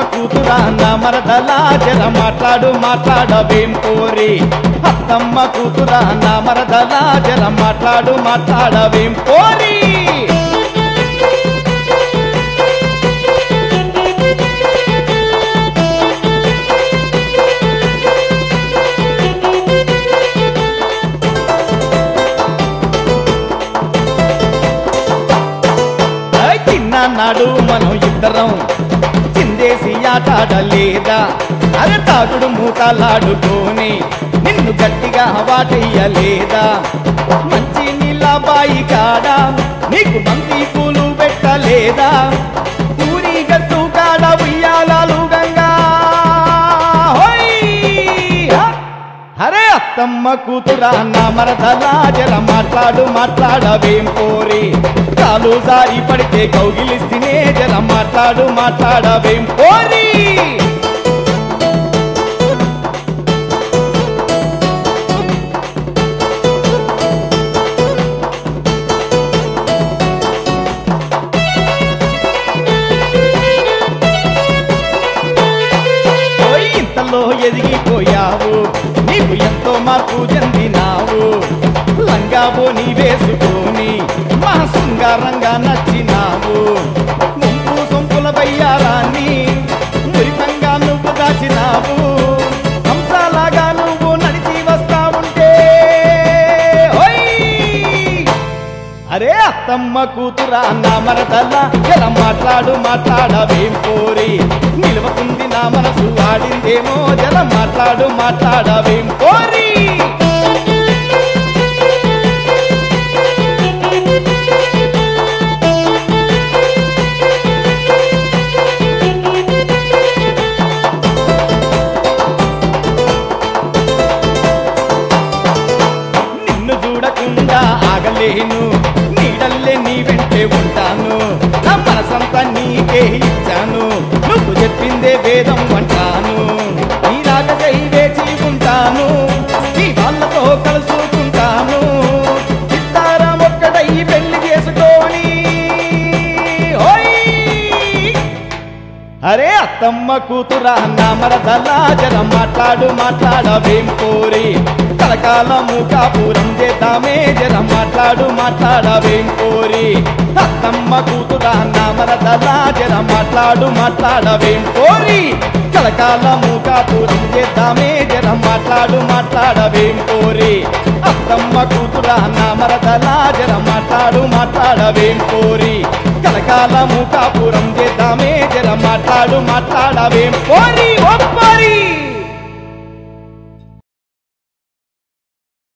కూతురా నా మరదలా జర మాట్లాడు మాట్లాడవేం పోరి అత్తమ్మ కూతురా నా మరదలా జర మాట్లాడు మాట్లాడవేం పోరి ఐ తిన్నాడు మనం ఇద్దరం చిందేసి ఆటాడలేదా అరే తాగుడు మూతలాడుకొని నిన్ను గట్టిగా వాటయ్యలేదా మంచి నీళ్ళ బాయి కాడ నీకు బంతి పూలు పెట్టలేదా ఊరి గట్టు కాడ ఉయ్యాలాలు గంగా హోయ్! హ! అరే అత్తమ్మ కూతురా నా మరదలా జర మాట్లాడు మాట్లాడవేం పోరి కాలు సారి పడితే కౌగిలిస్తేనే జర మాట్లాడు మాట్లాడవేం పోరి ఓయ్ ఇంతలో ఎదిగిపోయావు నీవు ఎంతో మార్పు చెందినావు లంగాబో నీ వేసుకొని మా శృంగారంగా నచ్చినావు ముంపు సొంపుల బయ్యారాన్ని మురిపంగా నువ్వు దాచినావు హంసలాగా నువ్వు నడిచి వస్తా ఉంటే ఓయ్ అరే అత్తమ్మ కూతురా నా మరదల్లా ఎలా మాట్లాడు మాట్లాడవేం పోరి నిలవకుంది నా మనసు ఆడిందేమో జల మాట్లాడు మాట్లాడవేం పోరి నిన్ను చూడకుండా ఆగలేను నీడల్లే నీ వెంటే ఉంటాను నా మనసంతా నీకే ఇచ్చాను నువ్వు చెప్పిందే వేదం అంటాను నీలాగా జై వేచి ఉంటాను నీ వాళ్ళతో కలుసుకుంటాను చిత్తారం ఒక్కడై పెళ్లి చేసుకొని ఓయ్ అరే అత్తమ్మ కూతురా నా మరదలా జర మాట్లాడు మాట్లాడవేం కోరి కలకాలము కాపురం చేద్దామే జర మాట్లాడు మాట్లాడవేం కోరి అత్తమ్మ కూతురా నా మరదలా జర మాట్లాడు మాట్లాడవేం కోరి కలకాలము కాపురం చేద్దామే జర మాట్లాడు మాట్లాడవేం కోరి అత్తమ్మ కూతురా నా మరదలా జర మాట్లాడు మాట్లాడవేం కోరి కలకాలము కాపురం చేద్దామే జర మాట్లాడు మాట్లాడవేం పోరి ఒప్పరి